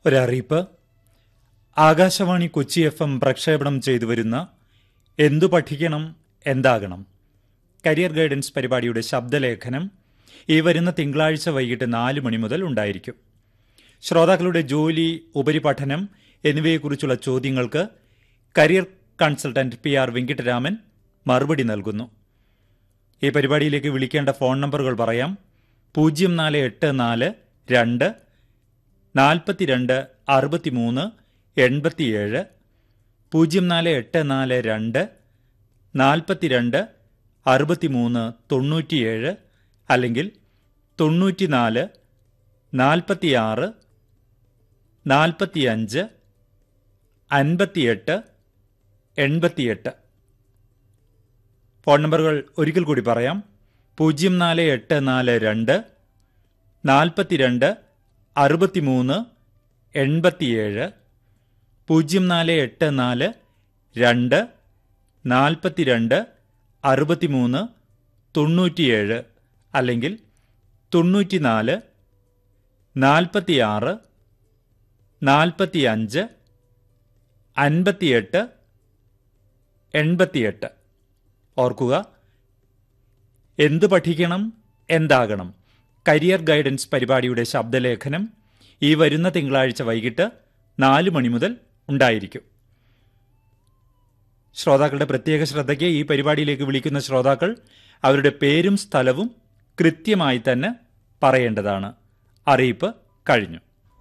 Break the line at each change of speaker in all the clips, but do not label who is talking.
ഒരറിയിപ്പ് Akashvani Kochi F M പ്രക്ഷേപണം ചെയ്തു വരുന്ന എന്തു പഠിക്കണം എന്താകണം കരിയർ ഗൈഡൻസ് പരിപാടിയുടെ ശബ്ദലേഖനം ഈ വരുന്ന തിങ്കളാഴ്ച വൈകിട്ട് നാല് മണി മുതൽ ഉണ്ടായിരിക്കും ശ്രോതാക്കളുടെ ജോലി ഉപരിപഠനം എന്നിവയെക്കുറിച്ചുള്ള ചോദ്യങ്ങൾക്ക് career consultant P R Venkataraman മറുപടി നൽകുന്നു ഈ പരിപാടിയിലേക്ക് വിളിക്കേണ്ട ഫോൺ നമ്പറുകൾ പറയാം പൂജ്യം നാല് എട്ട് നാല് രണ്ട് നാൽപ്പത്തിരണ്ട് അറുപത്തിമൂന്ന് എൺപത്തിയേഴ് പൂജ്യം നാല് എട്ട് നാല് രണ്ട് നാൽപ്പത്തിരണ്ട് അറുപത്തിമൂന്ന് തൊണ്ണൂറ്റിയേഴ് അല്ലെങ്കിൽ തൊണ്ണൂറ്റിനാല് നാൽപ്പത്തിയാറ് നാൽപ്പത്തിയഞ്ച് അൻപത്തിയെട്ട് എൺപത്തിയെട്ട് ഫോൺ നമ്പറുകൾ ഒരിക്കൽ കൂടി പറയാം പൂജ്യം നാല് എട്ട് നാല് രണ്ട് നാൽപ്പത്തിരണ്ട് അറുപത്തിമൂന്ന് എൺപത്തിയേഴ് പൂജ്യം നാല് എട്ട് നാല് രണ്ട് നാൽപ്പത്തിരണ്ട് അറുപത്തിമൂന്ന് തൊണ്ണൂറ്റിയേഴ് അല്ലെങ്കിൽ തൊണ്ണൂറ്റിനാല് നാൽപ്പത്തിയാറ് നാൽപ്പത്തിയഞ്ച് അൻപത്തിയെട്ട് എൺപത്തിയെട്ട് ഓർക്കുക എന്ത് പഠിക്കണം എന്താകണം കരിയർ ഗൈഡൻസ് പരിപാടിയുടെ ശബ്ദലേഖനം ഈ വരുന്ന തിങ്കളാഴ്ച വൈകിട്ട് നാല് മണി മുതൽ ഉണ്ടായിരിക്കും ശ്രോതാക്കളുടെ പ്രത്യേക ശ്രദ്ധയ്ക്ക് ഈ പരിപാടിയിലേക്ക് വിളിക്കുന്ന ശ്രോതാക്കൾ അവരുടെ പേരും സ്ഥലവും കൃത്യമായി തന്നെ പറയേണ്ടതാണ് അറിയിപ്പ് കഴിഞ്ഞു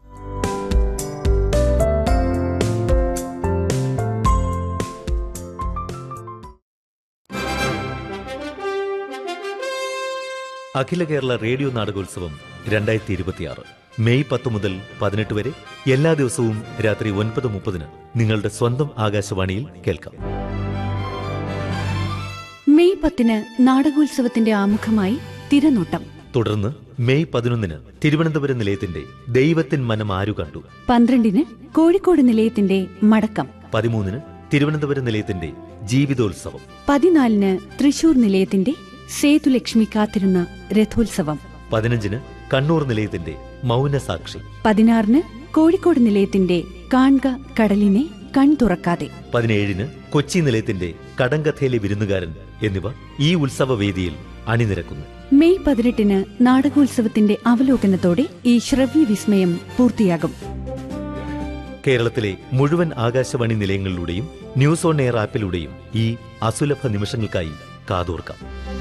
അഖില കേരള റേഡിയോ നാടകോത്സവം രണ്ടായിരത്തി ഇരുപത്തിയാറ് മെയ് പത്ത് മുതൽ പതിനെട്ട് വരെ എല്ലാ ദിവസവും രാത്രി ഒൻപത് മുപ്പതിന് നിങ്ങളുടെ സ്വന്തം ആകാശവാണിയിൽ കേൾക്കാം
മെയ് പത്തിന് നാടകോത്സവത്തിന്റെ ആമുഖമായി തിരനോട്ടം
തുടർന്ന് മെയ് പതിനൊന്നിന് തിരുവനന്തപുരം നിലയത്തിന്റെ ദൈവത്തിൻ മനം ആരു കണ്ടു
പന്ത്രണ്ടിന് കോഴിക്കോട് നിലയത്തിന്റെ മടക്കം
പതിമൂന്നിന് തിരുവനന്തപുരം നിലയത്തിന്റെ ജീവിതോത്സവം
പതിനാലിന് തൃശൂർ നിലയത്തിന്റെ സേതുലക്ഷ്മി കാത്തിരുന്ന രഥോത്സവം
പതിനഞ്ചിന് കണ്ണൂർ നിലയത്തിന്റെ മൗനസാക്ഷി
പതിനാറിന് കോഴിക്കോട് നിലയത്തിന്റെ കാൺക കടലിനെ കൺ തുറക്കാതെ
പതിനേഴിന് കൊച്ചി നിലയത്തിന്റെ കടങ്കഥയിലെ വിരുന്നുകാരൻ എന്നിവ ഈ ഉത്സവവേദിയിൽ അണിനിരക്കുന്നു
മെയ് പതിനെട്ടിന് നാടകോത്സവത്തിന്റെ അവലോകനത്തോടെ ഈ ശ്രവ്യ വിസ്മയം പൂർത്തിയാകും
കേരളത്തിലെ മുഴുവൻ ആകാശവാണി നിലയങ്ങളിലൂടെയും ന്യൂസ് ഓൺ എയർ ആപ്പിലൂടെയും ഈ അസുലഭ നിമിഷങ്ങൾക്കായി കാതോർക്കാം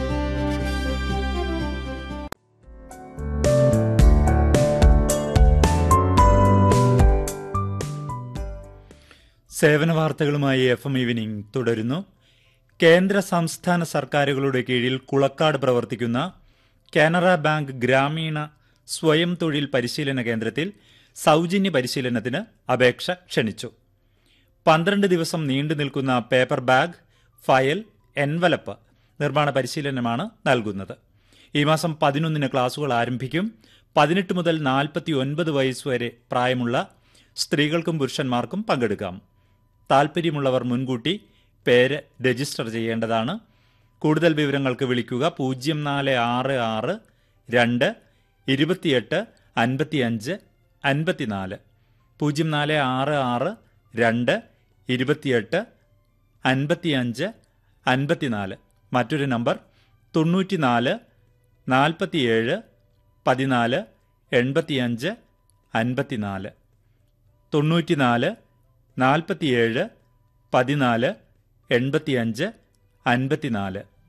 സേവന വാർത്തകളുമായി എഫ് എം ഈവനിംഗ് തുടരുന്നു കേന്ദ്ര സംസ്ഥാന സർക്കാരുകളുടെ കീഴിൽ കുളക്കാട് പ്രവർത്തിക്കുന്ന കാനറ ബാങ്ക് ഗ്രാമീണ സ്വയം തൊഴിൽ പരിശീലന കേന്ദ്രത്തിൽ സൗജന്യ പരിശീലനത്തിന് അപേക്ഷ ക്ഷണിച്ചു പന്ത്രണ്ട് ദിവസം നീണ്ടു നിൽക്കുന്ന പേപ്പർ ബാഗ് ഫയൽ എൻവലപ്പ് നിർമ്മാണ പരിശീലനമാണ് നൽകുന്നത് ഈ മാസം പതിനൊന്നിന് ക്ലാസുകൾ ആരംഭിക്കും പതിനെട്ട് മുതൽ നാൽപ്പത്തി ഒൻപത് വയസ്സ് വരെ പ്രായമുള്ള സ്ത്രീകൾക്കും പുരുഷന്മാർക്കും പങ്കെടുക്കാം താൽപ്പര്യമുള്ളവർ മുൻകൂട്ടി പേര് രജിസ്റ്റർ ചെയ്യേണ്ടതാണ് കൂടുതൽ വിവരങ്ങൾക്ക് വിളിക്കുക പൂജ്യം നാല് ആറ് ആറ് രണ്ട് ഇരുപത്തിയെട്ട് അൻപത്തിയഞ്ച് അൻപത്തിനാല് പൂജ്യം നാല് ആറ് ആറ് രണ്ട് ഇരുപത്തിയെട്ട് അൻപത്തിയഞ്ച് അൻപത്തിനാല് മറ്റൊരു നമ്പർ തൊണ്ണൂറ്റിനാല് നാൽപ്പത്തിയേഴ് പതിനാല് എൺപത്തിയഞ്ച് അൻപത്തിനാല് തൊണ്ണൂറ്റിനാല് നാൽപ്പത്തിയേഴ് പതിനാല് എൺപത്തിയഞ്ച് അൻപത്തിനാല്